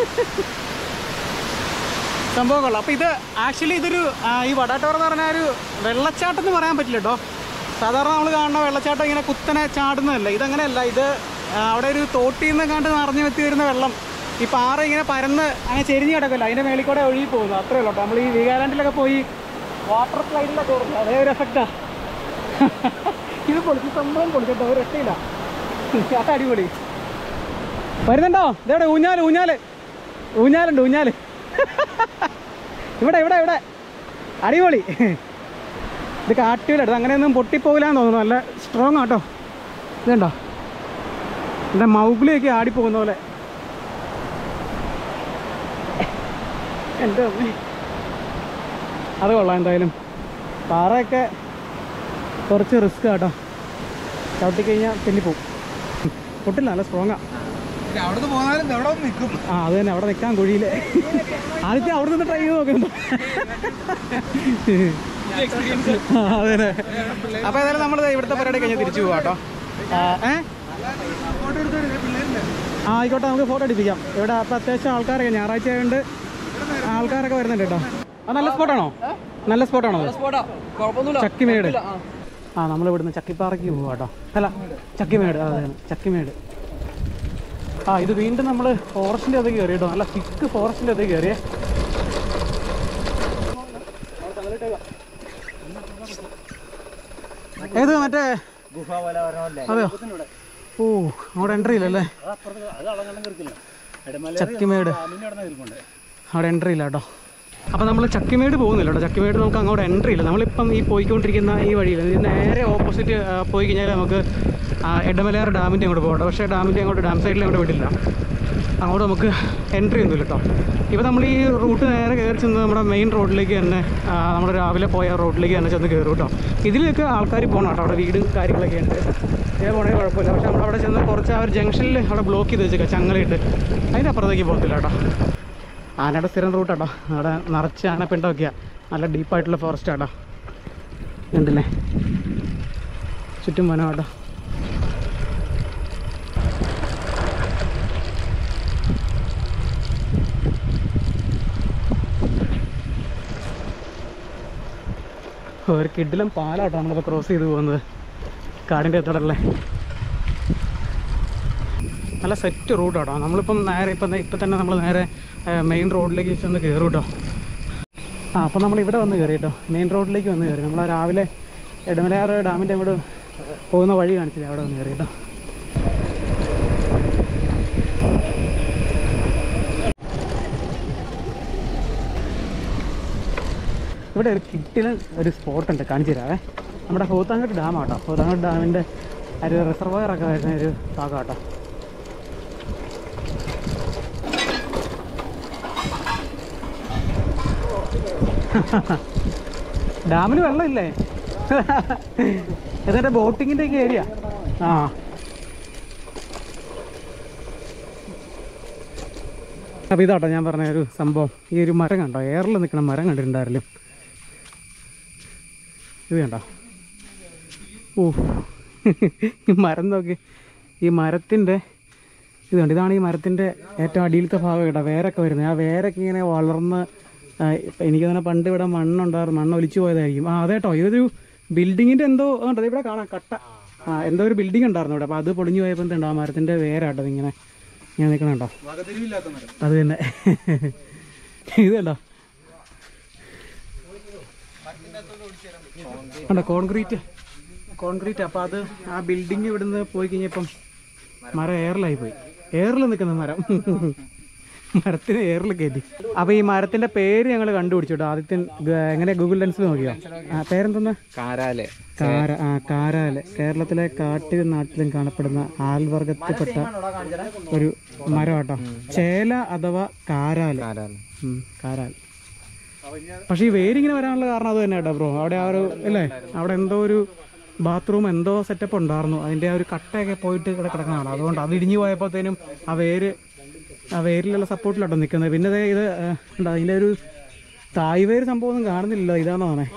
സംഭവം കൊള്ളാം അപ്പോൾ ഇത് ആക്ച്വലി ഇതൊരു ആ, ഈ വടാട്ടോർ എന്ന് പറഞ്ഞാൽ ഒരു വെള്ളച്ചാട്ടം എന്ന് പറയാൻ പറ്റില്ല കേട്ടോ സാധാരണ നമ്മൾ കാണുന്ന വെള്ളച്ചാട്ടം ഇങ്ങനെ കുത്തനെ ചാടുന്നതല്ല ഇതങ്ങനെയല്ല ഇത് ആ, അവിടെ ഒരു തോട്ടിൽ നിന്ന് കണ്ട് നിറഞ്ഞു വെത്തി വരുന്ന വെള്ളം ഈ പാറ ഇങ്ങനെ പരന്ന് അങ്ങനെ ചെരിഞ്ഞ് കിടക്കില്ല അതിൻ്റെ മേളിൽ കൂടെ ഒഴുകി പോകുന്നു അത്രേ ഉള്ളൂ കേട്ടോ നമ്മൾ ഈ വീഗാലാൻഡിലൊക്കെ പോയി വാട്ടർ സ്ലൈഡിലൊക്കെ ഓടുന്നു അതേ ഒരു എഫക്റ്റാ ഇത് പൊളിച്ച് സംഭവം പൊളിച്ചിട്ടോ ഒരു രക്ഷയില്ല അത് അടിപൊളി വരുന്നുണ്ടോ ഇതെവിടെ ഊഞ്ഞാല് ഊഞ്ഞാല് ഊഞ്ഞാലുണ്ട് ഊഞ്ഞാല് ഇവിടെ ഇവിടെ ഇവിടെ അടിപൊളി ഇത് കാട്ടിയിലെടുത്ത് അങ്ങനെയൊന്നും പൊട്ടിപ്പോകില്ലാന്ന് തോന്നുന്നു നല്ല സ്ട്രോങ് ആട്ടോ ഇതുണ്ടോ എൻ്റെ മൗഗ്ലിയൊക്കെ ആടിപ്പോകുന്ന പോലെ എൻ്റെ അമ്മേ അത് കൊള്ളാം എന്തായാലും പാറയൊക്കെ കുറച്ച് റിസ്ക് കേട്ടോ ചവിട്ടിക്കഴിഞ്ഞാൽ തെന്നിപ്പോവും പൊട്ടില്ല നല്ല സ്ട്രോങ്ങാ അവിടുന്ന് പോന്നാലും എവിടെ വന്ന് നിൽക്കും ആ അത് തന്നെ അവിടെ നിൽക്കാൻ കുഴിയിൽ ആദ്യത്തെ അവിടെ നിന്ന് ട്രൈ ചെയ്ത് നോക്കുന്നുണ്ടോ ആ, അതെ അതെ അപ്പോൾ ഏതായാലും നമ്മൾ ഇവിടുത്തെ പരിപാടി കഴിഞ്ഞ് തിരിച്ചു പോവാം കേട്ടോ ആ, ഏ ഫോട്ടോ എടുത്തു പിള്ളേരില്ല ആ ആയിക്കോട്ടെ നമുക്ക് ഫോട്ടോ അടിപ്പിക്കാം ഇവിടെ അപ്പോൾ അത്യാവശ്യം ആൾക്കാരൊക്കെ ഞായറാഴ്ച ആയതുകൊണ്ട് ആൾക്കാരൊക്കെ വരുന്നുണ്ട് കേട്ടോ ആ നല്ല സ്പോട്ടാണോ നല്ല സ്പോട്ടാണോ അത്? ചക്കിമേട് ആ നമ്മൾ ഇവിടുന്ന് ചക്കിപ്പാറയ്ക്ക് പോവാ കേട്ടോ അല്ല ചക്കിമേട് അതെ അതെ ചക്കിമേട് ആ ഇത് വീണ്ടും നമ്മൾ ഫോറസ്റ്റിൻ്റെ അത് കയറി കേട്ടോ നല്ല തിക്ക് ഫോറസ്റ്റിൻ്റെ അത് കയറിയേ ഏത് മറ്റേ അതെയോ ഓ അവിടെ എൻട്രി ഇല്ലല്ലേ ചക്കിമേട് അവിടെ എൻട്രി ഇല്ല കേട്ടോ അപ്പോൾ നമ്മൾ ചക്കിമേട് പോകുന്നില്ല കേട്ടോ ചക്കിമേട് നമുക്ക് അങ്ങോട്ട് എൻട്രി ഇല്ല നമ്മളിപ്പം ഈ പോയിക്കൊണ്ടിരിക്കുന്ന ഈ വഴിയിൽ ഇത് നേരെ ഓപ്പോസിറ്റ് പോയി കഴിഞ്ഞാൽ നമുക്ക് ആ എഡമലയാർ ഡാമിൻ്റെ അങ്ങോട്ട് പോകട്ടെ പക്ഷേ ഡാമിൻ്റെ അങ്ങോട്ട് ഡാം സൈഡിൽ അങ്ങോട്ട് വിടില്ല അങ്ങോട്ട് നമുക്ക് എൻട്രി ഒന്നുമില്ല കേട്ടോ ഇപ്പോൾ നമ്മൾ ഈ റൂട്ട് നേരെ കയറി ചെന്ന് നമ്മുടെ മെയിൻ റോഡിലേക്ക് തന്നെ ആ, നമ്മൾ രാവിലെ പോയ റോഡിലേക്ക് തന്നെ ചെന്ന് കയറും കേട്ടോ ഇതിലൊക്കെ ആൾക്കാർ പോകണം കേട്ടോ അവിടെ വീടും കാര്യങ്ങളൊക്കെ ഉണ്ട് ഏ പോണേ കുഴപ്പമില്ല പക്ഷേ നമ്മൾ അവിടെ ചെന്ന് കുറച്ച് ആ ഒരു ജംഗ്ഷനിൽ അവിടെ ബ്ലോക്ക് ചെയ്ത് വെച്ചേക്കാം ചങ്ങലയിട്ട് അതിൻ്റെ അപ്പുറത്തേക്ക് പോകത്തില്ല കേട്ടോ ആനയുടെ സ്ഥിരം റൂട്ട് കേട്ടോ അവിടെ നിറച്ച് ആനപ്പിണ്ടൊക്കെയാണ് നല്ല ഡീപ്പായിട്ടുള്ള ഫോറസ്റ്റ് കേട്ടോ ഉണ്ടല്ലേ ചുറ്റും വനം കേട്ടോ ഒരു കിഡിലും പാലാട്ടോ നമ്മളിപ്പോൾ ക്രോസ് ചെയ്ത് പോകുന്നത് കാടിൻ്റെ എത്തടല്ലേ നല്ല സെറ്റ് റൂട്ട് കേട്ടോ നമ്മളിപ്പം നേരെ ഇപ്പം ദേ ഇപ്പം തന്നെ നമ്മൾ നേരെ മെയിൻ റോഡിലേക്ക് ചെന്ന് കയറും കേട്ടോ ആ അപ്പോൾ നമ്മൾ ഇവിടെ വന്ന് കയറി കേട്ടോ മെയിൻ റോഡിലേക്ക് വന്ന് കയറി നമ്മൾ രാവിലെ എടമലയാർ ഡാമിൻ്റെ അങ്ങോട്ട് പോകുന്ന വഴി കാണിച്ചില്ലേ അവിടെ വന്ന് കയറി കേട്ടോ ഇവിടെ ഒരു കിട്ടിന് ഒരു സ്പോട്ട് ഉണ്ട് കാണിച്ചു തരാവേ നമ്മുടെ ഹോത്താങ്കട്ട് ഡാം ആട്ടോ ഹോത്താങ്കട്ട് ഡാമിൻ്റെ ഒരു റിസർവയർ ഒക്കെ വരുന്ന ഒരു ഭാഗം ആട്ടോ ഡാമിൽ വെള്ളമില്ലേ എന്നിട്ട് ബോട്ടിങ്ങിൻ്റെ ഒക്കെ ഏരിയ ആ അപ്പോൾ ഇതാട്ടോ ഞാൻ പറഞ്ഞ ഒരു സംഭവം ഈ ഒരു മരം കണ്ടോ എയറിൽ നിൽക്കുന്ന മരം കണ്ടിട്ടുണ്ടായിരുന്നു ഇത് കണ്ടോ ഓ ഈ മരം നോക്കി ഈ മരത്തിൻ്റെ ഇത് കണ്ടോ ഇതാണ് ഈ മരത്തിൻ്റെ ഏറ്റവും അടിയിലത്തെ ഭാഗം കേട്ടോ വേരൊക്കെ വരുന്നത് ആ വേരൊക്കെ ഇങ്ങനെ വളർന്ന് ആ, ഇപ്പം എനിക്ക് തന്നെ പണ്ട് ഇവിടെ മണ്ണുണ്ടായിരുന്നു മണ്ണ് ഒലിച്ചു പോയതായിരിക്കും ആ അതേട്ടോ ഇതൊരു ബിൽഡിങ്ങിൻ്റെ എന്തോ കണ്ടോ ദേ ഇവിടെ കാണാം കട്ട ആ എന്തോ ഒരു ബിൽഡിംഗ് ഉണ്ടായിരുന്നു ഇവിടെ അപ്പോൾ അത് പൊളിഞ്ഞു പോയപ്പോൾ എന്തുണ്ടോ ആ മരത്തിൻ്റെ വേരാട്ടോ ഇങ്ങനെ ഇങ്ങനെ നിൽക്കണുണ്ടോ വകതിരിവില്ലാത്ത മരം അത് തന്നെ ഇത് കണ്ടോ കണ്ടോ കോൺക്രീറ്റ് കോൺക്രീറ്റ് അപ്പോൾ അത് ആ ബിൽഡിങ് ഇവിടുന്ന് പോയി കഴിഞ്ഞപ്പം മരം എയറിലായി പോയി എയറിൽ നിൽക്കുന്ന മരം മരത്തിന് എയറിൽ കയറ്റി അപ്പോൾ ഈ മരത്തിൻ്റെ പേര് ഞങ്ങൾ കണ്ടുപിടിച്ചു കേട്ടോ ആദ്യത്തെ എങ്ങനെ ഗൂഗിൾ ലെൻസിൽ നോക്കിയോ ആ പേരെന്തെന്നാ കാരാലെ കാര ആ കാരാല് കേരളത്തിലെ കാട്ടിലും നാട്ടിലും കാണപ്പെടുന്ന ആൽവർഗത്തിൽപ്പെട്ട ഒരു മരം കേട്ടോ ചേല അഥവാ കാരാല് കാരാലെ ഉം, കാരാൽ പക്ഷേ ഈ വേരിങ്ങനെ വരാനുള്ള കാരണം അത് തന്നെ കേട്ടോ ബ്രോ അവിടെ ആ ഒരു അല്ലേ അവിടെ എന്തോ ഒരു ബാത്റൂം എന്തോ സെറ്റപ്പ് ഉണ്ടായിരുന്നു അതിൻ്റെ ആ ഒരു കട്ടയൊക്കെ പോയിട്ട് ഇവിടെ കിടക്കുന്നതാണ് അതുകൊണ്ട് അത് ഇടിഞ്ഞു പോയപ്പോഴത്തേനും ആ വേര് ആ വേരിലുള്ള സപ്പോർട്ടിലാട്ടോ നിൽക്കുന്നത് പിന്നെ ദേ ഇത് ആ, ഉണ്ട് അതിൻ്റെ ഒരു തായ് വേര് സംഭവം ഒന്നും കാണുന്നില്ലല്ലോ ഇതാണോ തന്നെ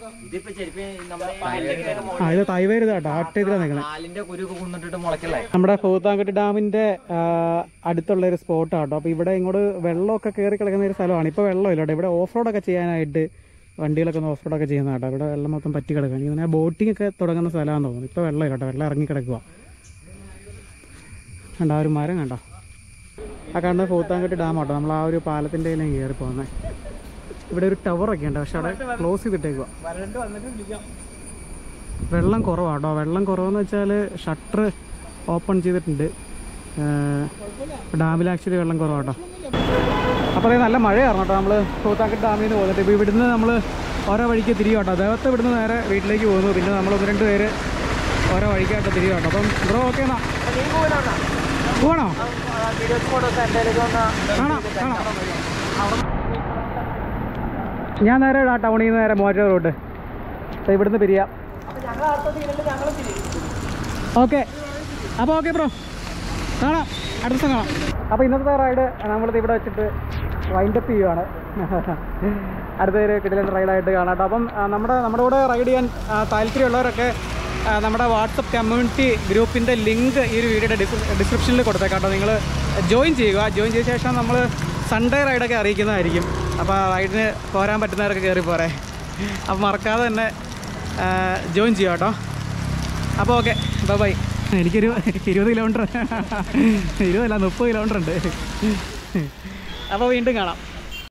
ആ ഇത് തായ് വേര് ഇതാട്ടോ ആട്ട് ഇതിലാണ് നിൽക്കുന്നത് കാലിന്റെ കുരുക്ക് കുന്നിട്ടിട്ട് മുളക്കല്ലേ നമ്മുടെ പോത്താങ്കട്ട് ഡാമിന്റെ ആ, അടുത്തുള്ള ഒരു സ്പോട്ടാട്ടോ അപ്പോൾ ഇവിടെ ഇങ്ങോട്ട് വെള്ളമൊക്കെ കയറി കിടക്കുന്ന ഒരു സ്ഥലമാണ് ഇപ്പോൾ വെള്ളമില്ല കേട്ടോ ഇവിടെ ഓഫ് റോഡൊക്കെ ചെയ്യാനായിട്ട് വണ്ടികളൊക്കെ ഒന്ന് ഓഫ് റോഡൊക്കെ ചെയ്യുന്ന കേട്ടോ ഇവിടെ വെള്ളം മൊത്തം പറ്റി കിടക്കുകയാണ് ഇങ്ങനെ ബോട്ടിംഗ് ഒക്കെ തുടങ്ങുന്ന സ്ഥലമാണെന്ന് തോന്നുന്നു ഇപ്പോൾ വെള്ളമില്ല കേട്ടോ വെള്ളം ഇറങ്ങി കിടക്കുക കണ്ടോ ആ ഒരു മരം കണ്ടോ ആ കാണുന്നത് പോത്താങ്കട്ട് ഡാം ആട്ടോ നമ്മൾ ആ ഒരു പാലത്തിൻ്റെ കയ്യിലാണ് കയറി പോകുന്നത് ഇവിടെ ഒരു ടവറൊക്കെ ഉണ്ട് പക്ഷെ അവിടെ ക്ലോസ് ചെയ്തിട്ടേക്കുക വെള്ളം കുറവാട്ടോ വെള്ളം കുറവെന്ന് വെച്ചാൽ ഷട്ടർ ഓപ്പൺ ചെയ്തിട്ടുണ്ട് ഡാമിൽ ആക്ച്വലി വെള്ളം കുറവാട്ടോ അപ്പോൾ അതേ നല്ല മഴയായിരുന്നു കേട്ടോ നമ്മൾ കൂത്താങ്കട്ട് ഡാമിൽ നിന്ന് പോകുന്നിട്ട് ഇപ്പോൾ ഇവിടുന്ന് നമ്മൾ ഓരോ വഴിക്ക് തിരികെ കേട്ടോ ദേവത്തെ ഇവിടുന്ന് നേരെ വീട്ടിലേക്ക് പോകുന്നു പിന്നെ നമ്മൾ ഒന്ന് രണ്ട് പേര് ഓരോ വഴിക്കായിട്ട് തിരികെ കേട്ടോ അപ്പം ബ്രോ ഓക്കെ എന്നാ പോകണോ കാണാം കാണാം ഞാൻ നേരെ ആ ടൗണിൽ നിന്ന് നേരെ മൂവാറ്റുപുഴ റോഡ് ദേ ഇവിടുന്ന് പിരിയാം ഓക്കെ അപ്പോൾ ഓക്കെ ബ്രോ കാണാം അടുത്ത ദിവസം കാണാം അപ്പോൾ ഇന്നത്തെ റൈഡ് നമ്മളിത് ഇവിടെ വെച്ചിട്ട് വൈൻഡപ്പ് ചെയ്യുവാണ് അടുത്തൊരു കിടിലൻ റൈഡായിട്ട് കാണാം കേട്ടോ അപ്പം ആ, നമ്മുടെ നമ്മുടെ കൂടെ റൈഡ് ചെയ്യാൻ ആ, താല്പര്യമുള്ളവരൊക്കെ ആ, നമ്മുടെ വാട്സപ്പ് കമ്മ്യൂണിറ്റി ഗ്രൂപ്പിൻ്റെ ലിങ്ക് ഈ ഒരു വീഡിയോയുടെ ഡിസ്ക്രിപ്ഷനിൽ കൊടുത്തേക്കാം കേട്ടോ നിങ്ങൾ ജോയിൻ ചെയ്യുക ജോയിൻ ചെയ്ത ശേഷം നമ്മൾ സൺഡേ റൈഡൊക്കെ അറിയിക്കുന്നതായിരിക്കും അപ്പോൾ റൈഡിന് പോരാൻ പറ്റുന്നവരൊക്കെ കയറി പോരെ അപ്പോൾ മറക്കാതെ തന്നെ ജോയിൻ ചെയ്യുക കേട്ടോ അപ്പോൾ ഓക്കെ ബൈ ബൈ എനിക്കൊരു ഇരുപത് കിലോമീറ്റർ ഇരുപതല്ല മുപ്പത് കിലോമീറ്റർ ഉണ്ട് അപ്പോൾ വീണ്ടും കാണാം